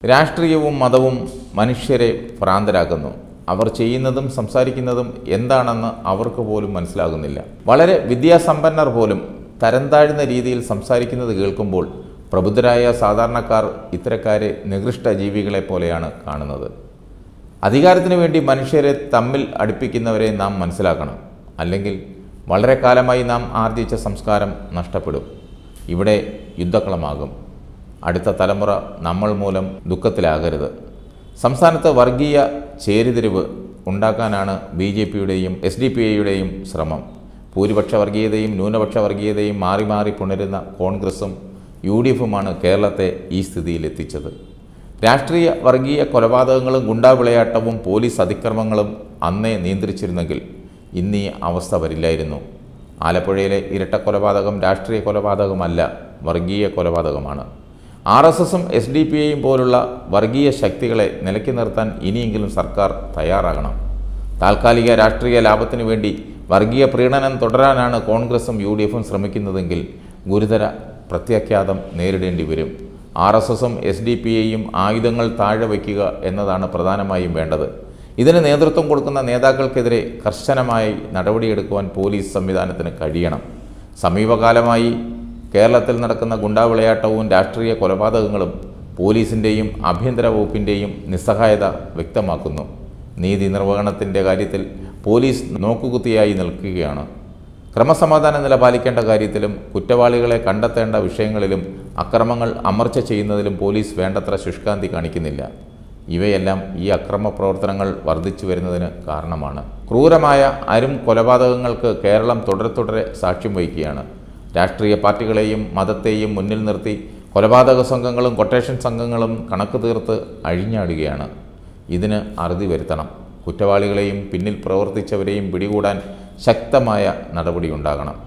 രാഷ്ട്രീയവും മതവും മനുഷ്യരെ ഭ്രാന്തരാക്കുന്നു അവർ ചെയ്യുന്നതും സംസാരിക്കുന്നതും എന്താണെന്ന് അവർക്ക് പോലും മനസ്സിലാകുന്നില്ല വളരെ വിദ്യാസമ്പന്നർ പോലും തരം താഴ്ന്ന രീതിയിൽ സംസാരിക്കുന്നത് കേൾക്കുമ്പോൾ പ്രബുദ്ധരായ സാധാരണക്കാർ ഇത്തരക്കാരെ നികൃഷ്ട ജീവികളെ പോലെയാണ് കാണുന്നത് അധികാരത്തിന് വേണ്ടി മനുഷ്യരെ തമ്മിൽ അടുപ്പിക്കുന്നവരെ നാം മനസ്സിലാക്കണം അല്ലെങ്കിൽ വളരെ കാലമായി നാം ആർജിച്ച സംസ്കാരം നഷ്ടപ്പെടും ഇവിടെ യുദ്ധക്കളമാകും അടുത്ത തലമുറ നമ്മൾ മൂലം ദുഃഖത്തിലാകരുത് സംസ്ഥാനത്ത് വർഗീയ ചേരിതിരിവ് ഉണ്ടാക്കാനാണ് ബി ജെ പിയുടെയും എസ് ഡി പി ഐയുടെയും ശ്രമം ഭൂരിപക്ഷ വർഗീയതയും ന്യൂനപക്ഷ വർഗീയതയും മാറി മാറി പുണരുന്ന കോൺഗ്രസും യു ഡി എഫുമാണ് കേരളത്തെ ഈ സ്ഥിതിയിലെത്തിച്ചത് രാഷ്ട്രീയ വർഗീയ കൊലപാതകങ്ങളും ഗുണ്ടാവിളയാട്ടവും പോലീസ് അതിക്രമങ്ങളും അന്നേ നിയന്ത്രിച്ചിരുന്നെങ്കിൽ ഇന്നീ അവസ്ഥ വരില്ലായിരുന്നു ആലപ്പുഴയിലെ ഇരട്ട കൊലപാതകം രാഷ്ട്രീയ കൊലപാതകമല്ല വർഗീയ കൊലപാതകമാണ് ആർ എസ് എസും എസ് ഡി പി ഐയും പോലുള്ള വർഗീയ ശക്തികളെ നിലയ്ക്ക് നിർത്താൻ ഇനിയെങ്കിലും സർക്കാർ തയ്യാറാകണം താൽക്കാലിക രാഷ്ട്രീയ ലാഭത്തിനു വേണ്ടി വർഗീയ പ്രീണനം തുടരാനാണ് കോൺഗ്രസും യു ഡി എഫും ശ്രമിക്കുന്നതെങ്കിൽ ഗുരുതര പ്രത്യാഘാതം നേരിടേണ്ടി വരും ആർ എസ് എസും എസ് ഡി പി ഐയും ആയുധങ്ങൾ താഴെ വയ്ക്കുക എന്നതാണ് പ്രധാനമായും വേണ്ടത് ഇതിന് നേതൃത്വം കൊടുക്കുന്ന നേതാക്കൾക്കെതിരെ കർശനമായി നടപടിയെടുക്കുവാൻ പോലീസ് സംവിധാനത്തിന് കഴിയണം സമീപകാലമായി കേരളത്തിൽ നടക്കുന്ന ഗുണ്ടാവിളയാട്ടവും രാഷ്ട്രീയ കൊലപാതകങ്ങളും പോലീസിൻ്റെയും ആഭ്യന്തര വകുപ്പിൻ്റെയും നിസ്സഹായത വ്യക്തമാക്കുന്നു നീതി നിർവഹണത്തിൻ്റെ കാര്യത്തിൽ പോലീസ് നോക്കുകുത്തിയായി നിൽക്കുകയാണ് ക്രമസമാധാന നില പാലിക്കേണ്ട കാര്യത്തിലും കുറ്റവാളികളെ കണ്ടെത്തേണ്ട വിഷയങ്ങളിലും അക്രമങ്ങൾ അമർച്ച ചെയ്യുന്നതിലും പോലീസ് വേണ്ടത്ര ശുഷ്കാന്തി കാണിക്കുന്നില്ല ഇവയെല്ലാം ഈ അക്രമ പ്രവർത്തനങ്ങൾ വർദ്ധിച്ചു വരുന്നതിന് കാരണമാണ് ക്രൂരമായ അരും കൊലപാതകങ്ങൾക്ക് കേരളം തുടരെ തുടരെ സാക്ഷ്യം വഹിക്കുകയാണ് രാഷ്ട്രീയ പാർട്ടികളെയും മതത്തെയും മുന്നിൽ നിർത്തി കൊലപാതക സംഘങ്ങളും കൊട്ടേഷൻ സംഘങ്ങളും കണക്ക് തീർത്ത് അഴിഞ്ഞാടുകയാണ് ഇതിന് അറുതി വരുത്തണം കുറ്റവാളികളെയും പിന്നിൽ പ്രവർത്തിച്ചവരെയും പിടികൂടാൻ ശക്തമായ നടപടിയുണ്ടാകണം